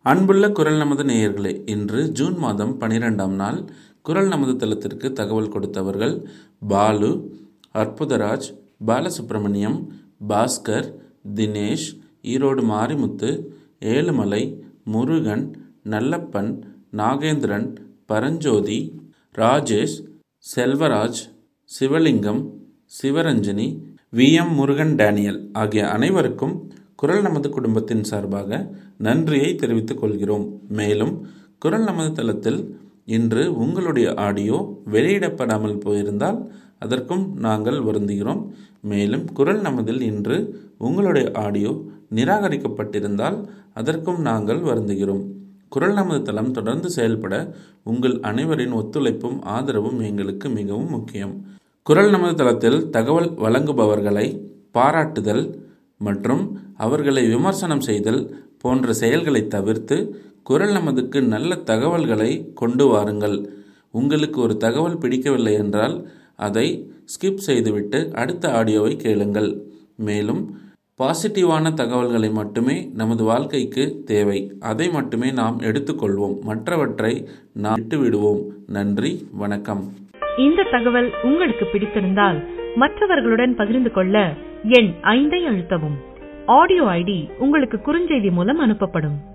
அன்புள்ள குரல் நமது நேயர்களே இன்று ஜூன் மாதம் பனிரெண்டாம் நாள் குரல் நமது தளத்திற்கு தகவல் கொடுத்தவர்கள் Balu Arputharaj Balasubramaniam Bhaskar Dinesh Erode Marimuthu Ezhumalai Murugan Nallappan Nagendran Paranjothi Rajesh Selvaraj Sivalingam Sivaranjani V M Murugan Daniel ஆகிய அனைவருக்கும் குரல் நமது குடும்பத்தின் சார்பாக நன்றியை தெரிவித்துக் கொள்கிறோம் மேலும் குரல் நமது தளத்தில் இன்று உங்களுடைய ஆடியோ வெளியிடப்படாமல் போயிருந்தால் அதற்கும் நாங்கள் வருந்துகிறோம் மேலும் குரல் நமதில் இன்று உங்களுடைய ஆடியோ நிராகரிக்கப்பட்டிருந்தால் அதற்கும் நாங்கள் வருந்துகிறோம் குரல் நமது தளம் தொடர்ந்து செயல்பட உங்கள் அனைவரின் ஒத்துழைப்பும் ஆதரவும் எங்களுக்கு மிகவும் முக்கியம் குரல் நமது தளத்தில் தகவல் வழங்குபவர்களை பாராட்டுதல் மற்றும் அவர்களை விமர்சனம் செய்தல் போன்ற செயல்களை தவிர்த்து குரல் நமதுக்கு நல்ல தகவல்களை கொண்டு வாருங்கள் உங்களுக்கு ஒரு தகவல் பிடிக்கவில்லை என்றால் அதை ஸ்கிப் செய்துவிட்டு அடுத்த ஆடியோவை கேளுங்கள் மேலும் பாசிட்டிவான தகவல்களை மட்டுமே நமது வாழ்க்கைக்கு தேவை அதை மட்டுமே நாம் எடுத்துக்கொள்வோம் மற்றவற்றை நாம் விட்டு விடுவோம் நன்றி வணக்கம் இந்த தகவல் உங்களுக்கு பிடித்திருந்தால் மற்றவர்களுடன் பகிர்ந்து கொள்ள எண் ஐந்தை அழுத்தவும் ஆடியோ ஐடி உங்களுக்கு குறுஞ்செய்தி மூலம் அனுப்பப்படும்